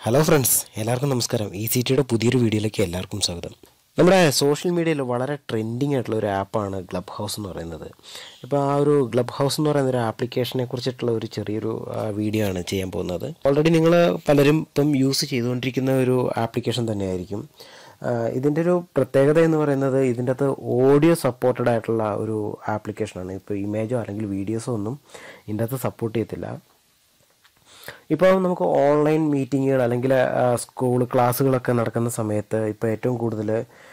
Hello friends എല്ലാവർക്കും നമസ്കാരം E C ടിയുടെ പുതിയൊരു വീഡിയോയിലേക്ക് എല്ലാവർക്കും സ്വാഗതം നമ്മുടെ സോഷ്യൽ മീഡിയയിൽ വളരെ ട്രെൻഡിങ് ആയിട്ടുള്ള ഒരു ആപ്പാണ് ഗ്ലബ് ഹൗസ് എന്ന് പറയുന്നത് ഇപ്പോൾ ആ ഒരു ഗ്ലബ് ഹൗസ് എന്ന് പറയുന്ന ഒരു ആപ്ലിക്കേഷനെ കുറിച്ചിട്ടുള്ള ഒരു ചെറിയൊരു ആ, വീഡിയോ ആണ് ചെയ്യാൻ പോകുന്നത് ഓൾറെഡി നിങ്ങൾ പലരും ഇപ്പം യൂസ് ചെയ്തുകൊണ്ടിരിക്കുന്ന ഒരു ആപ്ലിക്കേഷൻ തന്നെയായിരിക്കും ആ, ഇതിൻ്റെ ഒരു പ്രത്യേകത എന്ന് പറയുന്നത് ഇതിൻ്റെ അകത്ത് ഓഡിയോ സപ്പോർട്ടഡ് ആയിട്ടുള്ള ഒരു ആപ്ലിക്കേഷനാണ് ഇപ്പോൾ ഇമേജോ അല്ലെങ്കിൽ വീഡിയോസോ ഒന്നും ഇതിൻ്റെ അകത്ത് സപ്പോർട്ട് ചെയ്യത്തില്ല ഇപ്പോൾ നമുക്ക് ഓൺലൈൻ മീറ്റിങ്ങുകൾ അല്ലെങ്കിൽ സ്കൂൾ ക്ലാസ്സുകളൊക്കെ നടക്കുന്ന സമയത്ത് ഇപ്പോൾ ഏറ്റവും കൂടുതൽ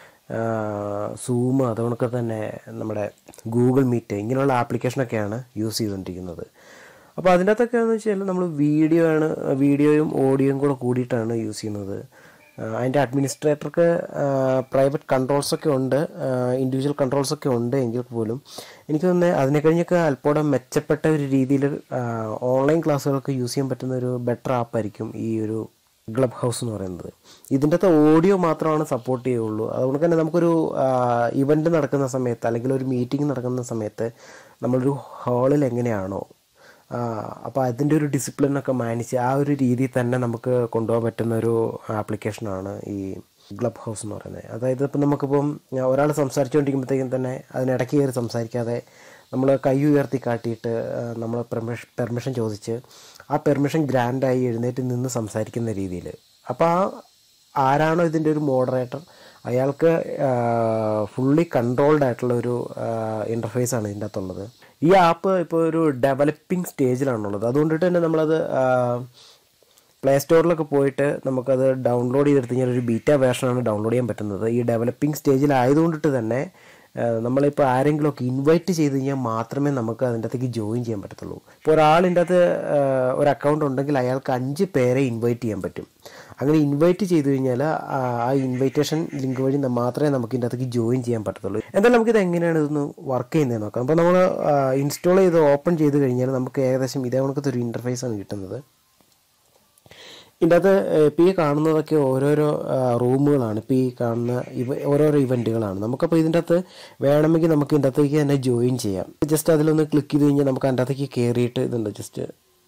സൂം അതുകൊണ്ടൊക്കെ തന്നെ നമ്മുടെ ഗൂഗിൾ മീറ്റ് ഇങ്ങനെയുള്ള ആപ്ലിക്കേഷനൊക്കെയാണ് യൂസ് ചെയ്തുകൊണ്ടിരിക്കുന്നത് അപ്പോൾ അതിൻ്റെ അകത്തൊക്കെ എന്ന് വെച്ചാൽ നമ്മൾ വീഡിയോ ആണ് വീഡിയോയും ഓഡിയോയും കൂടെ കൂടിയിട്ടാണ് യൂസ് ചെയ്യുന്നത് ആ, അതിൻ്റെ അഡ്മിനിസ്ട്രേറ്റർക്ക് പ്രൈവറ്റ് കൺട്രോൾസൊക്കെ ഉണ്ട് ഇൻഡിവിജ്വൽ കൺട്രോൾസൊക്കെ ഉണ്ട് എങ്കിൽ പോലും എനിക്ക് തോന്നുന്നത് അതിനെ കഴിഞ്ഞൊക്കെ അല്പോടെ മെച്ചപ്പെട്ട ഒരു രീതിയിൽ ഓൺലൈൻ ക്ലാസ്സുകൾക്ക് യൂസ് ചെയ്യാൻ പറ്റുന്ന ഒരു ബെറ്റർ ആപ്പായിരിക്കും ഈ ഒരു ഗ്ലബ് ഹൗസ് എന്ന് പറയുന്നത് ഇതിൻ്റെ അകത്ത് ഓഡിയോ മാത്രമാണ് സപ്പോർട്ട് ചെയ്യുള്ളൂ അതുകൊണ്ട് തന്നെ നമുക്കൊരു ഇവൻ്റ് നടക്കുന്ന സമയത്ത് അല്ലെങ്കിൽ ഒരു മീറ്റിംഗ് നടക്കുന്ന സമയത്ത് നമ്മളൊരു ഹാളിൽ എങ്ങനെയാണോ അപ്പോൾ അതിൻ്റെ ഒരു ഡിസിപ്ലിനൊക്കെ മാനിച്ച് ആ ഒരു രീതിയിൽ തന്നെ നമുക്ക് കൊണ്ടുപോകാൻ പറ്റുന്ന ഒരു ആപ്ലിക്കേഷനാണ് ഈ ഗ്ലബ് ഹൗസ് എന്ന് പറയുന്നത് അതായത് ഇപ്പം നമുക്കിപ്പം ഒരാൾ സംസാരിച്ചുകൊണ്ടിരിക്കുമ്പോഴത്തേക്കും തന്നെ അതിനിടയ്ക്ക് കയറി സംസാരിക്കാതെ നമ്മൾ കൈ ഉയർത്തി കാട്ടിയിട്ട് നമ്മൾ പെർമിഷൻ പെർമിഷൻ ചോദിച്ച് ആ പെർമിഷൻ ഗ്രാൻഡായി എഴുന്നേറ്റ് നിന്ന് സംസാരിക്കുന്ന രീതിയിൽ അപ്പോൾ ആ ആരാണോ ഇതിൻ്റെ ഒരു മോഡറേറ്റർ അയാൾക്ക് ഫുള്ളി കൺട്രോൾഡ് ആയിട്ടുള്ള ഒരു ഇൻ്റർഫേസ് ആണ് ഇതിൻ്റെ അകത്തുള്ളത് ഈ ആപ്പ് ഇപ്പോൾ ഒരു ഡെവലപ്പിംഗ് സ്റ്റേജിലാണുള്ളത് അതുകൊണ്ടിട്ട് തന്നെ നമ്മളത് പ്ലേ സ്റ്റോറിലൊക്കെ പോയിട്ട് നമുക്കത് ഡൗൺലോഡ് ചെയ്തെടുത്ത് കഴിഞ്ഞാൽ ഒരു ബീറ്റ വേർഷനാണ് ഡൗൺലോഡ് ചെയ്യാൻ പറ്റുന്നത് ഈ ഡെവലപ്പിംഗ് സ്റ്റേജിലായതുകൊണ്ടിട്ട് തന്നെ ആ, നമ്മളിപ്പോൾ ആരെങ്കിലുമൊക്കെ ഇൻവൈറ്റ് ചെയ്ത് കഴിഞ്ഞാൽ മാത്രമേ നമുക്ക് അതിൻ്റെ അകത്തേക്ക് ജോയിൻ ചെയ്യാൻ പറ്റത്തുള്ളൂ ഇപ്പോൾ ഒരാളിൻ്റെ അകത്ത് ആ, ഒരു അക്കൗണ്ട് ഉണ്ടെങ്കിൽ അയാൾക്ക് അഞ്ച് പേരെ ഇൻവൈറ്റ് ചെയ്യാൻ പറ്റും അങ്ങനെ ഇൻവൈറ്റ് ചെയ്ത് കഴിഞ്ഞാൽ ആ ആ ഇൻവൈറ്റേഷൻ ലിങ്ക് വഴി ന- മാത്രമേ നമുക്ക് ഇതിൻ്റെ അകത്തേക്ക് ജോയിൻ ചെയ്യാൻ പറ്റത്തുള്ളൂ എന്തായാലും നമുക്കിത് എങ്ങനെയാണ് ഇതൊന്ന് വർക്ക് ചെയ്യുന്നത് നോക്കാം അപ്പോൾ നമ്മൾ ഇൻസ്റ്റാൾ ചെയ്ത് ഓപ്പൺ ചെയ്ത് കഴിഞ്ഞാൽ നമുക്ക് ഏകദേശം ഇതേ കണക്കത്തെ ഒരു ഇൻ്റർഫേസ് ആണ് കിട്ടുന്നത് ഇതിൻ്റെ അകത്ത് ഇപ്പോൾ ഈ കാണുന്നതൊക്കെ ഓരോരോ ആ, റൂമുകളാണ് ഇപ്പോൾ ഈ കാണുന്ന ഇവ ഓരോരോ ഇവൻറ്റുകളാണ് നമുക്കപ്പോൾ ഇതിൻ്റെ അകത്ത് വേണമെങ്കിൽ നമുക്ക് ഇതിൻ്റെ അകത്തേക്ക് തന്നെ ജോയിൻ ചെയ്യാം ജസ്റ്റ് അതിലൊന്ന് ക്ലിക്ക് ചെയ്ത് കഴിഞ്ഞാൽ നമുക്ക് അതിൻ്റെ അകത്തേക്ക് കയറിയിട്ട് ഇതുണ്ട് ജസ്റ്റ്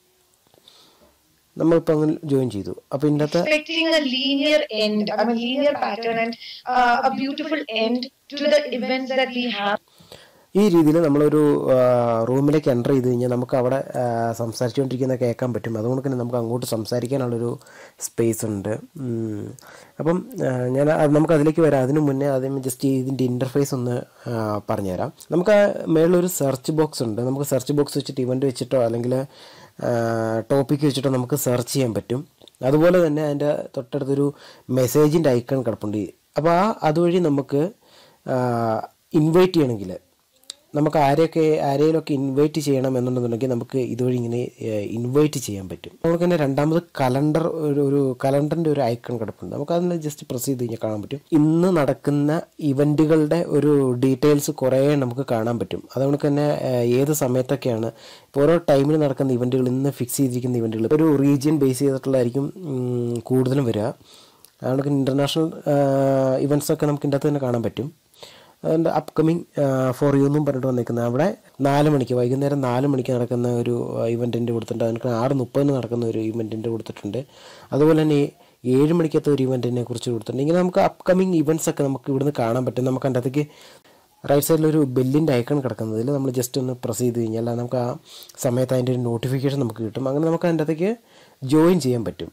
നമ്മളിപ്പോൾ അങ്ങനെ ജോയിൻ ചെയ്തു അപ്പോൾ ഇതിൻ്റെ അകത്ത് expecting a linear end, I mean linear pattern and uh, a beautiful end to the events that we have. ഈ രീതിയിൽ നമ്മളൊരു ആ, റൂമിലേക്ക് എൻ്റർ ചെയ്ത് കഴിഞ്ഞാൽ നമുക്ക് അവിടെ ആ, സംസാരിച്ചുകൊണ്ടിരിക്കുന്ന കേൾക്കാൻ പറ്റും അതുകൊണ്ട് തന്നെ നമുക്ക് അങ്ങോട്ട് സംസാരിക്കാനുള്ളൊരു സ്പേസ് ഉണ്ട് ഉം. അപ്പം ആ, ഞാൻ അത് നമുക്ക് അതിലേക്ക് വരാം അതിന് മുന്നേ ആദ്യം ജസ്റ്റ് ഇതിൻ്റെ ഇൻ്റർഫേസ് ഒന്ന് ആ, പറഞ്ഞുതരാം നമുക്ക് ആ മേളിലൊരു സെർച്ച് ബോക്സ് ഉണ്ട് നമുക്ക് സെർച്ച് ബോക്സ് വെച്ചിട്ട് ഇവൻ്റ് വെച്ചിട്ടോ അല്ലെങ്കിൽ ടോപ്പിക്ക് വെച്ചിട്ടോ നമുക്ക് സെർച്ച് ചെയ്യാൻ പറ്റും അതുപോലെ തന്നെ അതിൻ്റെ തൊട്ടടുത്തൊരു മെസ്സേജിൻ്റെ ഐക്കൺ കിടപ്പുണ്ട് അപ്പോൾ ആ അതുവഴി നമുക്ക് ഇൻവൈറ്റ് ചെയ്യണമെങ്കിൽ നമുക്ക് ആരെയൊക്കെ ആരെയിലൊക്കെ ഇൻവൈറ്റ് ചെയ്യണം എന്നുണ്ടെന്നുണ്ടെങ്കിൽ നമുക്ക് ഇതുവഴി ഇങ്ങനെ ഇൻവൈറ്റ് ചെയ്യാൻ പറ്റും നമുക്ക് തന്നെ രണ്ടാമത് കലണ്ടർ ഒരു ഒരു കലണ്ടറിൻ്റെ ഒരു ഐക്കൺ കിടപ്പുണ്ട് നമുക്ക് അതിൽ ജസ്റ്റ് പ്രസ് ചെയ്ത് കഴിഞ്ഞാൽ കാണാൻ പറ്റും ഇന്ന് നടക്കുന്ന ഇവൻറ്റുകളുടെ ഒരു ഡീറ്റെയിൽസ് കുറേ നമുക്ക് കാണാൻ പറ്റും അതുകൊണ്ട് തന്നെ ഏഹ്, ഏത് സമയത്തൊക്കെയാണ് ഇപ്പോൾ ഓരോ ടൈമിൽ നടക്കുന്ന ഇവൻറ്റുകൾ ഇന്ന് ഫിക്സ് ചെയ്തിരിക്കുന്ന ഇവൻറ്റുകൾ ഒരു റീജിയൻ ബേസ് ചെയ്തിട്ടുള്ളതായിരിക്കും ഉം, കൂടുതലും വരിക അതുകൊണ്ട് ഇൻ്റർനാഷണൽ ഇവൻറ്റ്സ് ഒക്കെ നമുക്ക് ഇതിൻ്റെ അകത്ത് തന്നെ കാണാൻ പറ്റും അതുകൊണ്ട് അപ്കമിങ് ഫോർ യു എന്നും പറഞ്ഞിട്ട് വന്നിരിക്കുന്നത് അവിടെ നാല് മണിക്ക് വൈകുന്നേരം നാല് മണിക്ക് നടക്കുന്ന ഒരു ഇവൻറ്റിൻ്റെ കൊടുത്തിട്ടുണ്ട് അതിന് ആറ് മുപ്പതിന് നടക്കുന്ന ഒരു ഇവൻറ്റിൻ്റെ കൊടുത്തിട്ടുണ്ട് അതുപോലെ തന്നെ ഏഴ് മണിക്കത്തെ ഒരു ഇവൻറ്റിനെ കുറിച്ച് കൊടുത്തിട്ടുണ്ട് ഇങ്ങനെ നമുക്ക് അപ്കമിങ് ഇവൻറ്റ്സ് ഒക്കെ നമുക്ക് ഇവിടുന്ന് കാണാൻ പറ്റും നമുക്ക് അതിൻ്റെ അകത്തേക്ക് റൈറ്റ് സൈഡിലൊരു ബെല്ലിൻ്റെ ഐക്കൺ കിടക്കുന്നതിൽ നമ്മൾ ജസ്റ്റ് ഒന്ന് പ്രസ് ചെയ്ത് കഴിഞ്ഞാൽ നമുക്ക് ആ സമയത്ത് അതിൻ്റെ ഒരു നോട്ടിഫിക്കേഷൻ നമുക്ക് കിട്ടും അങ്ങനെ നമുക്ക് അതിൻ്റെ അകത്തേക്ക് ജോയിൻ ചെയ്യാൻ പറ്റും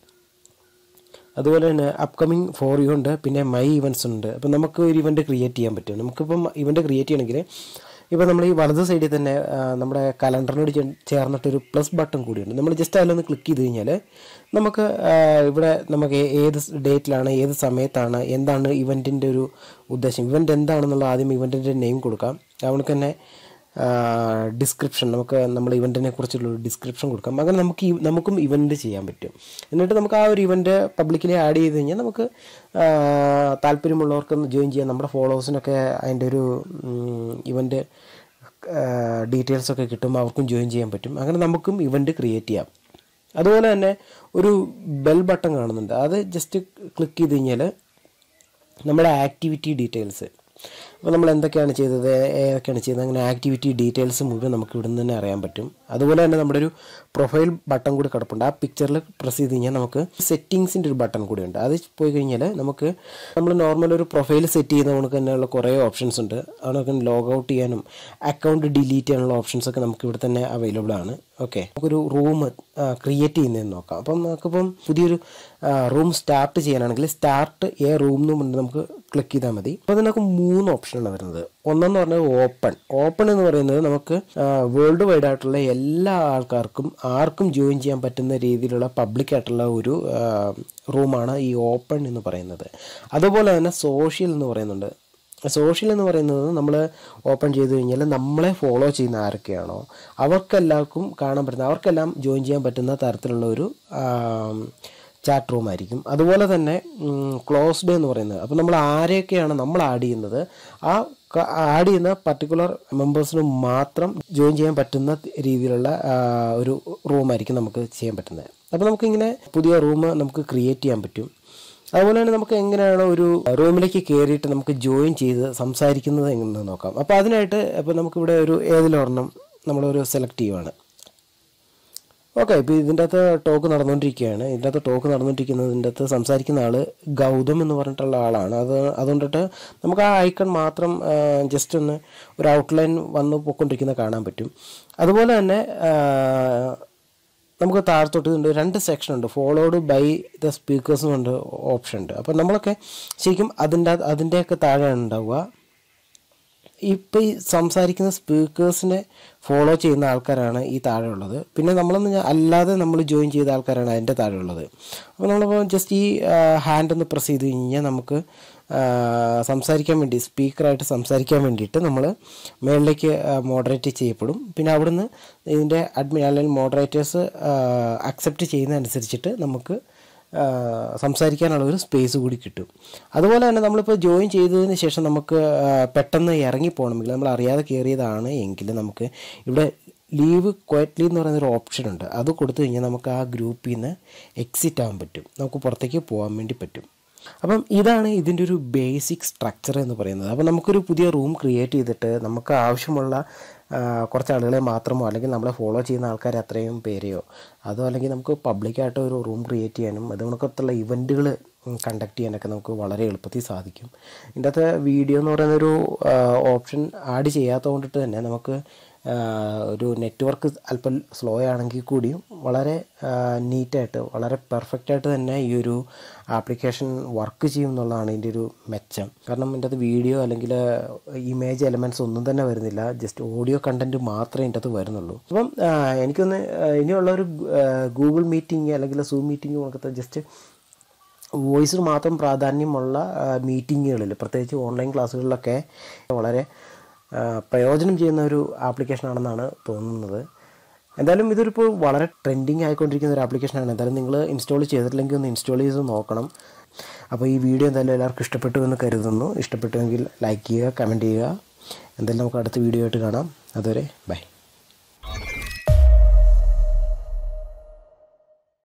അതുപോലെ തന്നെ അപ്കമിങ് ഫോർ യു ഉണ്ട് പിന്നെ മൈ ഇവൻറ്റ്സ് ഉണ്ട് അപ്പം നമുക്ക് ഒരു ഇവൻറ്റ് ക്രിയേറ്റ് ചെയ്യാൻ പറ്റും നമുക്കിപ്പം ഇവൻറ്റ് ക്രിയേറ്റ് ചെയ്യണമെങ്കിൽ ഇപ്പോൾ നമ്മൾ ഈ വലത് സൈഡിൽ തന്നെ ആ, നമ്മുടെ കലണ്ടറിനോട് ചേ- ചേർന്നിട്ടൊരു പ്ലസ് ബട്ടൺ കൂടിയുണ്ട് നമ്മൾ ജസ്റ്റ് അതിലൊന്ന് ക്ലിക്ക് ചെയ്ത് കഴിഞ്ഞാൽ നമുക്ക് ആ, ഇവിടെ നമുക്ക് ഏ- ഏത് ഡേറ്റിലാണ് ഏത് സമയത്താണ് എന്താണ് ഇവൻറ്റിൻ്റെ ഒരു ഉദ്ദേശം ഇവൻറ്റ് എന്താണെന്നുള്ള ആദ്യം ഇവൻറ്റിൻ്റെ നെയിം കൊടുക്കാം അതുകൊണ്ട് തന്നെ ഡിസ്ക്രിപ്ഷൻ നമുക്ക് നമ്മൾ ഇവൻറ്റിനെ കുറിച്ചുള്ള ഒരു ഡിസ്ക്രിപ്ഷൻ കൊടുക്കാം അങ്ങനെ നമുക്ക് ഈ- നമുക്കും ഇവൻറ്റ് ചെയ്യാൻ പറ്റും എന്നിട്ട് നമുക്ക് ആ ഒരു ഇവൻറ്റ് പബ്ലിക്കലി ആഡ് ചെയ്ത് കഴിഞ്ഞാൽ നമുക്ക് ആ, താല്പര്യമുള്ളവർക്ക് ജോയിൻ ചെയ്യാം നമ്മുടെ ഫോളോവേഴ്സിനൊക്കെ അതിൻ്റെ ഒരു ഇവൻറ്റ് ഡീറ്റെയിൽസ് ഒക്കെ കിട്ടും അവർക്കും ജോയിൻ ചെയ്യാൻ പറ്റും അങ്ങനെ നമുക്കും ഇവൻറ്റ് ക്രിയേറ്റ് ചെയ്യാം അതുപോലെ തന്നെ ഒരു ബെൽ ബട്ടൺ കാണുന്നുണ്ട് അത് ജസ്റ്റ് ക്ലിക്ക് ചെയ്ത് കഴിഞ്ഞാൽ നമ്മുടെ ആക്ടിവിറ്റി ഡീറ്റെയിൽസ് അപ്പോൾ നമ്മൾ എന്തൊക്കെയാണ് ചെയ്തത് ഏതൊക്കെയാണ് ചെയ്തത് അങ്ങനെ ആക്ടിവിറ്റി ഡീറ്റെയിൽസ് മുഴുവൻ നമുക്ക് ഇവിടെ നിന്ന് തന്നെ അറിയാൻ പറ്റും അതുപോലെ തന്നെ നമ്മുടെ ഒരു പ്രൊഫൈൽ ബട്ടൺ കൂടി കിടപ്പുണ്ട് ആ പിക്ചറിൽ പ്രസ് ചെയ്ത് കഴിഞ്ഞാൽ നമുക്ക് സെറ്റിങ്സിൻ്റെ ഒരു ബട്ടൺ കൂടി ഉണ്ട് അത് പോയി കഴിഞ്ഞാൽ നമുക്ക് നമ്മൾ നോർമൽ ഒരു പ്രൊഫൈൽ സെറ്റ് ചെയ്യുന്ന നമുക്ക് തന്നെയുള്ള കുറേ ഓപ്ഷൻസ് ഉണ്ട് അതിനൊക്കെ ലോഗ് ഔട്ട് ചെയ്യാനും അക്കൗണ്ട് ഡിലീറ്റ് ചെയ്യാനുള്ള ഓപ്ഷൻസ് ഒക്കെ നമുക്ക് ഇവിടെ തന്നെ അവൈലബിൾ ആണ് ഓക്കെ നമുക്കൊരു റൂം ക്രിയേറ്റ് ചെയ്യുന്നതെന്ന് നോക്കാം അപ്പം നമുക്കിപ്പം പുതിയൊരു റൂം സ്റ്റാർട്ട് ചെയ്യാനാണെങ്കിൽ സ്റ്റാർട്ട് എ റൂം എന്ന് പറഞ്ഞ് നമുക്ക് ക്ലിക്ക് ചെയ്താൽ മതി അപ്പോൾ അതിനൊക്കെ മൂന്ന് ഓപ്ഷനാണ് വരുന്നത് ഒന്നെന്ന് പറഞ്ഞാൽ ഓപ്പൺ ഓപ്പൺ എന്ന് പറയുന്നത് നമുക്ക് വേൾഡ് വൈഡ് ആയിട്ടുള്ള എല്ലാ ആൾക്കാർക്കും ആർക്കും ജോയിൻ ചെയ്യാൻ പറ്റുന്ന രീതിയിലുള്ള പബ്ലിക് ആയിട്ടുള്ള ഒരു റൂമാണ് ഈ ഓപ്പൺ എന്ന് പറയുന്നത് അതുപോലെ തന്നെ സോഷ്യൽ എന്ന് പറയുന്നുണ്ട് സോഷ്യൽ എന്ന് പറയുന്നത് നമ്മൾ ഓപ്പൺ ചെയ്ത് കഴിഞ്ഞാൽ നമ്മളെ ഫോളോ ചെയ്യുന്ന ആരൊക്കെയാണോ അവർക്കെല്ലാവർക്കും കാണാൻ പറ്റുന്ന അവർക്കെല്ലാം ജോയിൻ ചെയ്യാൻ പറ്റുന്ന തരത്തിലുള്ള ഒരു ചാറ്റ് റൂം ആയിരിക്കും അതുപോലെ തന്നെ ക്ലോസ്ഡ് എന്ന് പറയുന്നത് അപ്പോൾ നമ്മൾ ആരെയൊക്കെയാണ് നമ്മൾ ആഡ് ചെയ്യുന്നത് ആ ആഡ് ചെയ്യുന്ന പർട്ടിക്കുലർ മെമ്പേഴ്സിന് മാത്രം ജോയിൻ ചെയ്യാൻ പറ്റുന്ന രീതിയിലുള്ള ഒരു റൂമായിരിക്കും നമുക്ക് ചെയ്യാൻ പറ്റുന്നത് അപ്പോൾ നമുക്കിങ്ങനെ പുതിയ റൂം നമുക്ക് ക്രിയേറ്റ് ചെയ്യാൻ പറ്റും അതുപോലെ തന്നെ നമുക്ക് എങ്ങനെയാണ് ഒരു റൂമിലേക്ക് കയറിയിട്ട് നമുക്ക് ജോയിൻ ചെയ്ത് സംസാരിക്കുന്നത് എങ്ങനെ നോക്കാം അപ്പോൾ അതിനായിട്ട് ഇപ്പോൾ നമുക്കിവിടെ ഒരു ഏതിലൊരെണ്ണം നമ്മളൊരു സെലക്ട് ചെയ്യുവാണ് ഓക്കെ ഇപ്പോൾ ഇതിൻ്റെ അകത്ത് ടോക്ക് നടന്നുകൊണ്ടിരിക്കുകയാണ് ഇതിൻ്റെ അകത്ത് ടോക്ക് നടന്നുകൊണ്ടിരിക്കുന്നതിൻ്റെ അകത്ത് സംസാരിക്കുന്ന ആൾ ഗൗതം എന്ന് പറഞ്ഞിട്ടുള്ള ആളാണ് അത് അതുകൊണ്ടിട്ട് നമുക്ക് ആ ഐക്കൺ മാത്രം ജസ്റ്റ് ഒന്ന് ഒരു ഔട്ട്ലൈൻ വന്ന് പൊയ്ക്കൊണ്ടിരിക്കുന്നത് കാണാൻ പറ്റും അതുപോലെ തന്നെ നമുക്ക് താഴത്തോട്ട് ഉണ്ട് രണ്ട് സെക്ഷൻ ഉണ്ട് ഫോളോഡ് ബൈ ദ സ്പീക്കേഴ്സും ഉണ്ട് ഓപ്ഷൻ ഉണ്ട് അപ്പോൾ നമ്മളൊക്കെ ശരിക്കും അതിൻ്റെ അതിൻ്റെയൊക്കെ താഴെയാണ് ഉണ്ടാവുക ഇപ്പോൾ ഈ സംസാരിക്കുന്ന സ്പീക്കേഴ്സിനെ ഫോളോ ചെയ്യുന്ന ആൾക്കാരാണ് ഈ താഴെയുള്ളത് പിന്നെ നമ്മളൊന്ന് അല്ലാതെ നമ്മൾ ജോയിൻ ചെയ്ത ആൾക്കാരാണ് അതിൻ്റെ താഴെയുള്ളത് അപ്പോൾ നമ്മളിപ്പോൾ ജസ്റ്റ് ഈ ഹാൻഡ് ഒന്ന് പ്രസ് ചെയ്ത് കഴിഞ്ഞാൽ നമുക്ക് സംസാരിക്കാൻ വേണ്ടി സ്പീക്കറായിട്ട് സംസാരിക്കാൻ വേണ്ടിയിട്ട് നമ്മൾ മുകളിലേക്ക് മോഡറേറ്റ് ചെയ്യപ്പെടും പിന്നെ അവിടുന്ന് ഇതിൻ്റെ അഡ്മിൻ അല്ലെങ്കിൽ മോഡറേറ്റേഴ്സ് അക്സെപ്റ്റ് ചെയ്യുന്നതനുസരിച്ചിട്ട് നമുക്ക് സംസാരിക്കാനുള്ള ഒരു സ്പേസ് കൂടി കിട്ടും അതുപോലെ തന്നെ നമ്മളിപ്പോൾ ജോയിൻ ചെയ്തതിന് ശേഷം നമുക്ക് പെട്ടെന്ന് ഇറങ്ങിപ്പോകണമെങ്കിൽ നമ്മൾ അറിയാതെ കയറിയതാണ് എങ്കിൽ നമുക്ക് ഇവിടെ ലീവ് ക്വയറ്റ്ലി എന്ന് പറയുന്നൊരു ഓപ്ഷൻ ഉണ്ട് അത് കൊടുത്തു കഴിഞ്ഞാൽ നമുക്ക് ആ ഗ്രൂപ്പിൽ നിന്ന് എക്സിറ്റ് ആകാൻ പറ്റും നമുക്ക് പുറത്തേക്ക് പോകാൻ വേണ്ടി പറ്റും അപ്പം ഇതാണ് ഇതിൻ്റെ ഒരു ബേസിക് സ്ട്രക്ചർ എന്ന് പറയുന്നത് അപ്പം നമുക്കൊരു പുതിയ റൂം ക്രിയേറ്റ് ചെയ്തിട്ട് നമുക്ക് ആവശ്യമുള്ള കുറച്ച് ആളുകളെ മാത്രമോ അല്ലെങ്കിൽ നമ്മളെ ഫോളോ ചെയ്യുന്ന ആൾക്കാരെ അത്രയും പേരെയോ അതോ അല്ലെങ്കിൽ നമുക്ക് പബ്ലിക്കായിട്ട് ഒരു റൂം ക്രിയേറ്റ് ചെയ്യാനും അത് കണക്കത്തുള്ള ഇവൻറ്റുകൾ കണ്ടക്ട് ചെയ്യാനൊക്കെ നമുക്ക് വളരെ എളുപ്പത്തിൽ സാധിക്കും ഇതിൻ്റെ അകത്ത് വീഡിയോ എന്ന് പറയുന്നൊരു ഓപ്ഷൻ ആഡ് ചെയ്യാത്തത് കൊണ്ടിട്ട് തന്നെ നമുക്ക് ഒരു നെറ്റ്വർക്ക് അല്പം സ്ലോ ആണെങ്കിൽ കൂടിയും വളരെ നീറ്റായിട്ട് വളരെ പെർഫെക്റ്റായിട്ട് തന്നെ ഈ ഒരു ആപ്ലിക്കേഷൻ വർക്ക് ചെയ്യും എന്നുള്ളതാണ് ഇതിൻ്റെ ഒരു മെച്ചം കാരണം ഇതിൻ്റെ അത് വീഡിയോ അല്ലെങ്കിൽ ഇമേജ് എലമെൻറ്റ്സ് ഒന്നും തന്നെ വരുന്നില്ല ജസ്റ്റ് ഓഡിയോ കണ്ടൻറ്റ് മാത്രമേ ഇതിൻ്റെ അകത്ത് വരുന്നുള്ളൂ അപ്പം എനിക്കൊന്ന് ഇനിയുള്ള ഒരു ഗൂഗിൾ മീറ്റിംഗ് അല്ലെങ്കിൽ സൂം മീറ്റിംഗ് കണക്കത്തെ ജസ്റ്റ് വോയിസിന് മാത്രം പ്രാധാന്യമുള്ള മീറ്റിങ്ങുകളിൽ പ്രത്യേകിച്ച് ഓൺലൈൻ ക്ലാസ്സുകളിലൊക്കെ വളരെ പ്രയോജനം ചെയ്യുന്ന ഒരു ആപ്ലിക്കേഷനാണെന്നാണ് തോന്നുന്നത് എന്തായാലും ഇതൊരിപ്പോൾ വളരെ ട്രെൻഡിങ് ആയിക്കൊണ്ടിരിക്കുന്ന ഒരു ആപ്ലിക്കേഷനാണ് എന്തായാലും നിങ്ങൾ ഇൻസ്റ്റാൾ ചെയ്തിട്ടില്ലെങ്കിൽ ഒന്ന് ഇൻസ്റ്റാൾ ചെയ്ത് നോക്കണം അപ്പോൾ ഈ വീഡിയോ എന്തായാലും എല്ലാവർക്കും ഇഷ്ടപ്പെട്ടു എന്ന് കരുതുന്നു ഇഷ്ടപ്പെട്ടുവെങ്കിൽ ലൈക്ക് ചെയ്യുക കമൻറ്റ് ചെയ്യുക എന്തായാലും നമുക്ക് അടുത്ത വീഡിയോ ആയിട്ട് കാണാം അതുവരെ ബൈ